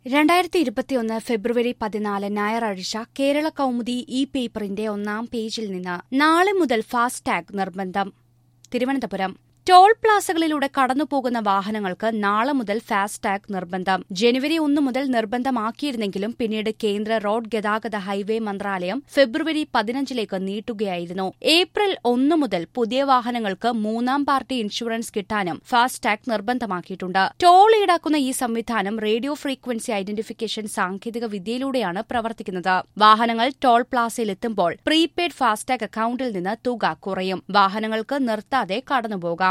രണ്ടായിരത്തി ഇരുപത്തിയൊന്ന് ഫെബ്രുവരി പതിനാല് ഞായറാഴ്ച കേരള കൗമുദി ഇ പേപ്പറിന്റെ ഒന്നാം പേജിൽ നിന്ന് നാളെ മുതൽ ഫാസ്ടാഗ് നിർബന്ധം തിരുവനന്തപുരം ടോൾ പ്ലാസകളിലൂടെ കടന്നുപോകുന്ന വാഹനങ്ങൾക്ക് നാളെ മുതൽ ഫാസ്ടാഗ് നിർബന്ധം ജനുവരി ഒന്ന് മുതൽ നിർബന്ധമാക്കിയിരുന്നെങ്കിലും പിന്നീട് കേന്ദ്ര റോഡ് ഗതാഗത ഹൈവേ മന്ത്രാലയം ഫെബ്രുവരി പതിനഞ്ചിലേക്ക് നീട്ടുകയായിരുന്നു ഏപ്രിൽ ഒന്ന് മുതൽ പുതിയ വാഹനങ്ങൾക്ക് മൂന്നാം പാർട്ടി ഇൻഷുറൻസ് കിട്ടാനും ഫാസ്ടാഗ് നിർബന്ധമാക്കിയിട്ടുണ്ട് ടോൾ ഈടാക്കുന്ന ഈ സംവിധാനം റേഡിയോ ഫ്രീക്വൻസി ഐഡന്റിഫിക്കേഷൻ സാങ്കേതിക വിദ്യയിലൂടെയാണ് പ്രവർത്തിക്കുന്നത് വാഹനങ്ങൾ ടോൾ പ്ലാസയിൽ എത്തുമ്പോൾ പ്രീപെയ്ഡ് ഫാസ്ടാഗ് അക്കൌണ്ടിൽ നിന്ന് തുക കുറയും വാഹനങ്ങൾക്ക് നിർത്താതെ കടന്നുപോകാം